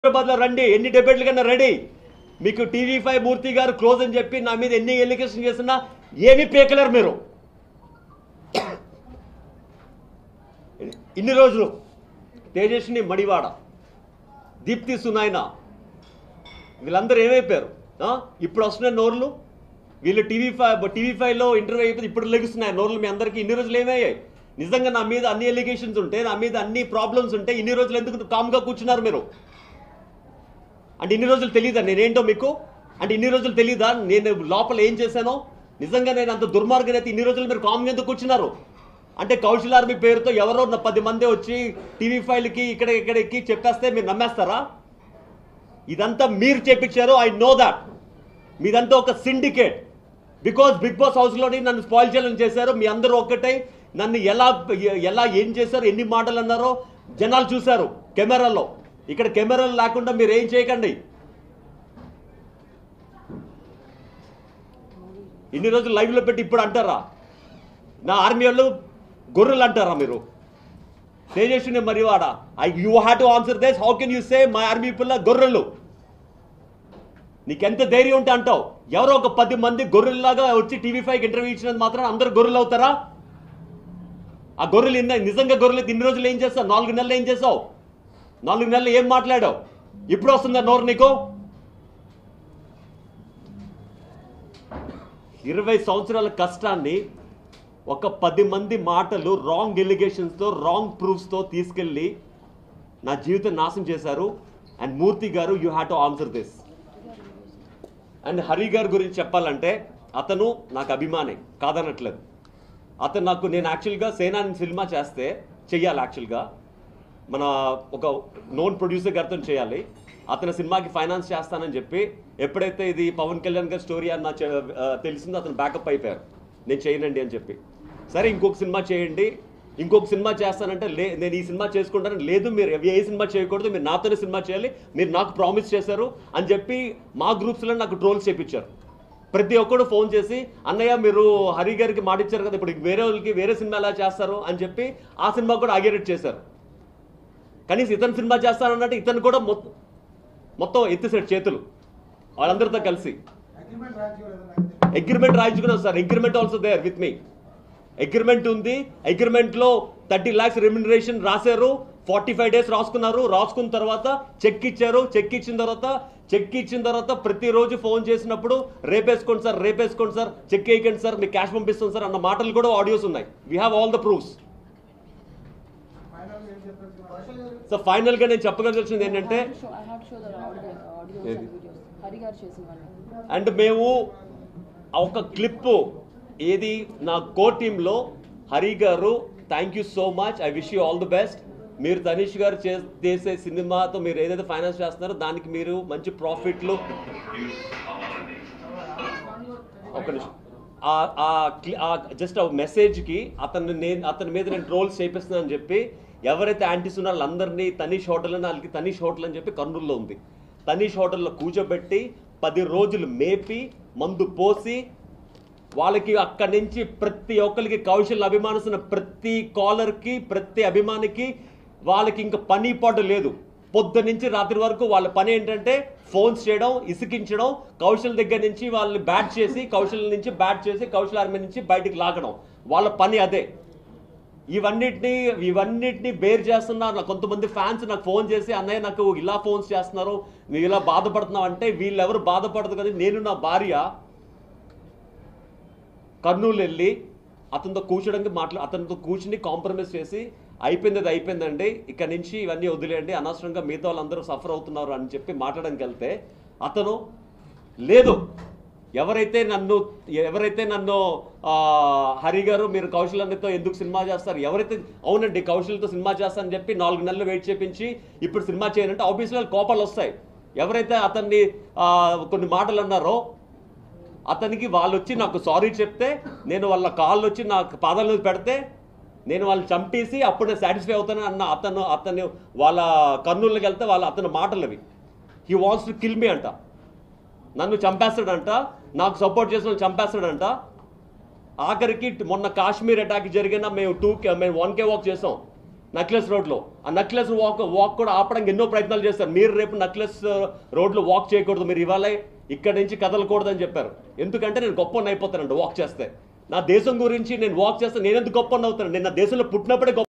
హైదరాబాద్ లో రండి ఎన్ని డిబేట్లు కన్నా రెడీ మీకు టీవీ ఫైవ్ మూర్తి గారు క్లోజ్ అని చెప్పి నా మీద ఎన్ని ఎలిగేషన్ చేసినా ఏమీ పీకలేరు మీరు ఇన్ని రోజులు తేజస్విని మడివాడ దీప్తి సునాయన వీళ్ళందరూ ఏమైపోయారు ఆ? ఇప్పుడు వస్తున్నాయి నోర్లు వీళ్ళు టీవీ ఫైవ్ టీవీ ఫైవ్లో ఇంటర్వ్యూ అయిపోతే ఇప్పుడు లెగుస్తున్నాయి నోర్లు మీ అందరికీ ఇన్ని రోజులు ఏమయ్యాయి నిజంగా నా మీద అన్ని ఎలిగేషన్స్ ఉంటే నా మీద అన్ని ప్రాబ్లమ్స్ ఉంటే ఇన్ని రోజులు ఎందుకు కామ్గా కూర్చున్నారు మీరు అంటే ఇన్ని రోజులు తెలియదా నేనేంటో మీకు అంటే ఇన్ని రోజులు తెలియదా నేను లోపల ఏం చేశానో నిజంగా నేను అంత దుర్మార్గం అయితే ఇన్ని రోజులు మీరు కామ్గా ఎందుకు కూర్చున్నారు అంటే కౌశల్ ఆర్మీ పేరుతో ఎవరో నా పది మంది వచ్చి టీవీ ఫైల్కి ఇక్కడ ఇక్కడికి చెప్పేస్తే మీరు నమ్మేస్తారా ఇదంతా మీరు చేపించారు ఐ నో దాట్ మీదంతా ఒక సిండికేట్ బికాస్ బిగ్ బాస్ హౌస్లోని నన్ను స్పాయిల్ చేయాలని చేశారు మీ అందరూ ఒక్కటై నన్ను ఎలా ఎలా ఏం చేశారు ఎన్ని మాటలు అన్నారో జనాలు చూశారు కెమెరాలో ఇక్కడ కెమెరాలు లేకుండా మీరు ఏం చేయకండి ఇన్ని రోజులు లైవ్లో పెట్టి ఇప్పుడు అంటారా నా ఆర్మీ వాళ్ళు గొర్రెలు అంటారా మీరు Tejaswini Madivada I you have to answer this how can you say my army పిల్ల గొర్రెలు నీకెంత ధైర్యం ఉంటే అంటావు ఎవరో ఒక పది మంది గొర్రెల్లాగా వచ్చి టీవీ ఫైవ్ ఇంటర్వ్యూ ఇచ్చినంత మాత్రం అందరూ గొర్రెలు అవుతారా ఆ గొర్రెలు ఇన్న నిజంగా గొర్రెలు ఇన్ని రోజులు ఏం చేస్తావు నాలుగు నెలలు ఏం చేసావు నాలుగు నెలలు ఏం మాట్లాడావు ఇప్పుడు వస్తుందా నోరు నీకు ఇరవై సంవత్సరాల కష్టాన్ని ఒక పది మంది మాటలు రాంగ్ ఎలిగేషన్స్తో రాంగ్ ప్రూఫ్స్తో తీసుకెళ్ళి నా జీవితం నాశనం చేశారు and Murthy garu you have to answer this and Hari గారి గురించి చెప్పాలంటే అతను నాకు అభిమానే కాదనట్లేదు అతను నాకు నేను యాక్చువల్గా సేనాని సినిమా చేస్తే చెయ్యాలి యాక్చువల్గా మన ఒక నోన్ ప్రొడ్యూసర్ గారితో చేయాలి అతని సినిమాకి ఫైనాన్స్ చేస్తానని చెప్పి ఎప్పుడైతే ఇది పవన్ కళ్యాణ్ గారి స్టోరీ అని నాకు చె- ఆ, తెలిసిందో అతను బ్యాకప్ అయిపోయారు నేను చేయనండి అని చెప్పి సరే ఇంకొక సినిమా చేయండి ఇంకొక సినిమా చేస్తానంటే లే నేను ఈ సినిమా చేసుకుంటాను లేదు మీరు ఏ సినిమా చేయకూడదు మీరు నాతోనే సినిమా చేయాలి మీరు నాకు ప్రామిస్ చేశారు అని చెప్పి మా గ్రూప్స్లో నాకు ట్రోల్స్ చేపించారు ప్రతి ఒక్కడు ఫోన్ చేసి అన్నయ్య మీరు హరి గారికి మాట ఇచ్చారు కదా ఇప్పుడు వేరే వాళ్ళకి వేరే సినిమా ఎలా చేస్తారు అని చెప్పి ఆ సినిమా కూడా ఆగేరెట్ చేశారు కనీసం ఇతను సినిమా చేస్తానన్నట్టు ఇతను కూడా మొత్తం మొత్తం ఎత్తిసాడు చేతులు వాళ్ళందరితో కలిసి అగ్రిమెంట్ రాజకీయం అగ్రిమెంట్ రాయించుకున్నాం sir agreement also there with me agreement ఉంది అగ్రిమెంట్ లో థర్టీ లాక్స్ రెమ్యునరేషన్ రాశారు ఫార్టీ ఫైవ్ డేస్ రాసుకున్నారు రాసుకున్న తర్వాత చెక్ ఇచ్చారు చెక్ ఇచ్చిన తర్వాత చెక్ ఇచ్చిన తర్వాత ప్రతిరోజు ఫోన్ చేసినప్పుడు రేపేసుకోండి సార్ రేపేసుకోండి సార్ చెక్ వేయకండి సార్ మీకు క్యాష్ పంపిస్తాం సార్ అన్న మాటలు కూడా ఆడియోస్ ఉన్నాయి we have all the proofs final ఏం చెప్పారు సో ఫైనల్ గా నేను చెప్పగలిగింది ఏంటంటే I have to show the audio, audios ఏది? and videos. హరి గారు చేసిన వాళ్ళు అండ్ మేము ఆ ఒక క్లిప్ ఏది నా కో టీంలో Hari garu thank you so much I wish you all the best మీరు తనీష్ గారు చే- చేసే సినిమాతో మీరు ఏదైతే ఫైనాన్స్ చేస్తున్నారో దానికి మీరు మంచి ప్రాఫిట్లు ఒక నిమిషం ఆ- ఆ క్లి- ఆ జస్ట్ ఆ మెసేజ్కి అతను నేను అతని మీద నేను ట్రోల్స్ చేపిస్తున్నాను అని చెప్పి ఎవరైతే యాంటీస్ ఉన్నారో వాళ్ళందరినీ తనీష్ హోటల్ అని వాళ్ళకి తనీష్ హోటల్ అని చెప్పి కర్నూలులో ఉంది తనీష్ హోటల్లో కూర్చోబెట్టి పది రోజులు మేపి మందు పోసి వాళ్ళకి అక్కడి నుంచి ప్రతి ఒక్కరికి కౌశల్ అభిమానిస్తున్న ప్రతి కాలర్కి ప్రతి అభిమానికి వాళ్ళకి ఇంకా పని పాటు లేదు పొద్దు నుంచి రాత్రి వరకు వాళ్ళ పని ఏంటంటే ఫోన్స్ చేయడం ఇసికించడం కౌశల్ దగ్గర నుంచి వాళ్ళని బ్యాట్ చేసి కౌశల్ నుంచి బ్యాట్ చేసి కౌశల్ ఆర్మీ నుంచి బయటికి లాగడం వాళ్ళ పని అదే ఇవన్నిటిని ఇవన్నిటిని బేర్ చేస్తున్నారు నాకు కొంతమంది ఫ్యాన్స్ నాకు ఫోన్ చేసి అన్నయ్య నాకు ఇలా ఫోన్స్ చేస్తున్నారు నువ్వు ఇలా బాధపడుతున్నావు అంటే వీళ్ళెవరు బాధపడదు కదా నేను నా భార్య కర్నూలు వెళ్ళి అతనితో కూర్చోడానికి మాట్లా అతనితో కూర్చుని కాంప్రమైజ్ చేసి అయిపోయింది అది అయిపోయిందండి ఇక్కడ నుంచి ఇవన్నీ వదిలేయండి అనవసరంగా మిగతా వాళ్ళందరూ సఫర్ అవుతున్నారు అని చెప్పి మాట్లాడడానికి వెళ్తే అతను లేదు ఎవరైతే నన్ను ఎవరైతే నన్ను ఆ, హరి గారు మీరు కౌశల్ అన్నతో ఎందుకు సినిమా చేస్తారు ఎవరైతే అవునండి కౌశల్తో సినిమా చేస్తానని చెప్పి నాలుగు నెలలు వెయిట్ చేపించి ఇప్పుడు సినిమా చేయాలంటే ఆబ్వియస్లీ కోపాలు వస్తాయి ఎవరైతే అతన్ని ఆ, కొన్ని మాటలు అన్నారో అతనికి వాళ్ళు వచ్చి నాకు సారీ చెప్తే నేను వాళ్ళ కాళ్ళు వచ్చి నాకు పాదాల మీద పెడితే నేను వాళ్ళని చంపేసి అప్పుడు నేను సాటిస్ఫై అవుతాను అన్న అతను అతను వాళ్ళ కర్నూలుకి వెళ్తే వాళ్ళ అతని మాటలు అవి he wants to kill me అంట నన్ను చంపేస్తాడంట నాకు సపోర్ట్ చేసిన వాళ్ళని చంపేస్తాడంట ఆఖరికి మొన్న కాశ్మీర్ అటాక్ జరిగిన మేము టూ కే మేము వన్ కే వాక్ చేసాం నక్లెస్ రోడ్లో ఆ నక్లెస్ వాక్ వాక్ కూడా ఆపడానికి ఎన్నో ప్రయత్నాలు చేస్తారు మీరు రేపు నక్లెస్ రోడ్లో వాక్ చేయకూడదు మీరు ఇవాళ ఇక్కడి నుంచి కదలకూడదని చెప్పారు ఎందుకంటే నేను గొప్ప అయిపోతానండి వాక్ చేస్తే నా దేశం గురించి నేను వాక్ చేస్తే నేను ఎందుకు గొప్ప అవుతాను నేను నా దేశంలో పుట్టినప్పుడే గొప్ప